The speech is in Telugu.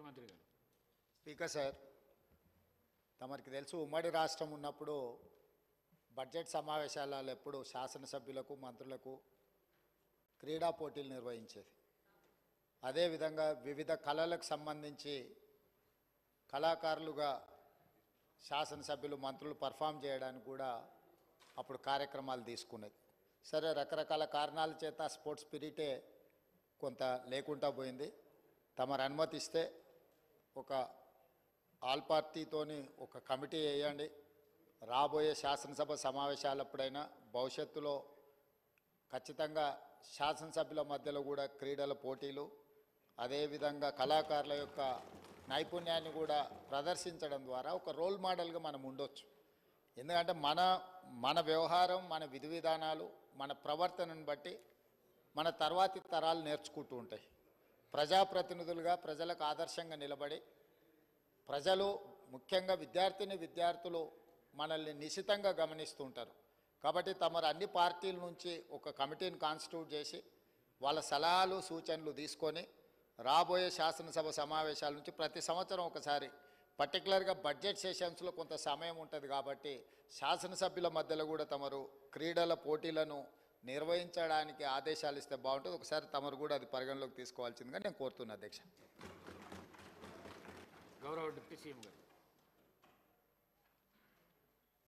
ముఖ్యమంత్రి గారు స్పీకర్ సార్ తమరికి తెలుసు ఉమ్మడి రాష్ట్రం ఉన్నప్పుడు బడ్జెట్ సమావేశాలలో ఎప్పుడు శాసనసభ్యులకు మంత్రులకు క్రీడా పోటీలు నిర్వహించేది అదేవిధంగా వివిధ కళలకు సంబంధించి కళాకారులుగా శాసనసభ్యులు మంత్రులు పర్ఫామ్ చేయడానికి కూడా అప్పుడు కార్యక్రమాలు తీసుకునేది సరే రకరకాల కారణాల చేత స్పోర్ట్స్ స్పిరిటే కొంత లేకుండా పోయింది తమరు అనుమతిస్తే ఒక ఆల్ పార్టీతోని ఒక కమిటీ వేయండి రాబోయే శాసనసభ సమావేశాలప్పుడైనా భవిష్యత్తులో ఖచ్చితంగా శాసనసభ్యుల మధ్యలో కూడా క్రీడల పోటీలు అదేవిధంగా కళాకారుల యొక్క నైపుణ్యాన్ని కూడా ప్రదర్శించడం ద్వారా ఒక రోల్ మోడల్గా మనం ఉండొచ్చు ఎందుకంటే మన మన వ్యవహారం మన విధి విధానాలు మన ప్రవర్తనను బట్టి మన తర్వాతి తరాలు నేర్చుకుంటూ ఉంటాయి ప్రజాప్రతినిధులుగా ప్రజలకు ఆదర్శంగా నిలబడి ప్రజలు ముఖ్యంగా విద్యార్థిని విద్యార్థులు మనల్ని నిశితంగా గమనిస్తుంటారు కాబట్టి తమరు అన్ని పార్టీల నుంచి ఒక కమిటీని కాన్స్టిట్యూట్ చేసి వాళ్ళ సలహాలు సూచనలు తీసుకొని రాబోయే శాసనసభ సమావేశాల నుంచి ప్రతి సంవత్సరం ఒకసారి పర్టికులర్గా బడ్జెట్ సెషన్స్లో కొంత సమయం ఉంటుంది కాబట్టి శాసనసభ్యుల మధ్యలో కూడా తమరు క్రీడల పోటీలను నిర్వహించడానికి ఆదేశాలు ఇస్తే బాగుంటుంది ఒకసారి తమరు కూడా అది పరిగణలోకి తీసుకోవాల్సిందిగా నేను కోరుతున్నా అధ్యక్ష గౌరవ డిప్యూటీ సీఎం గారు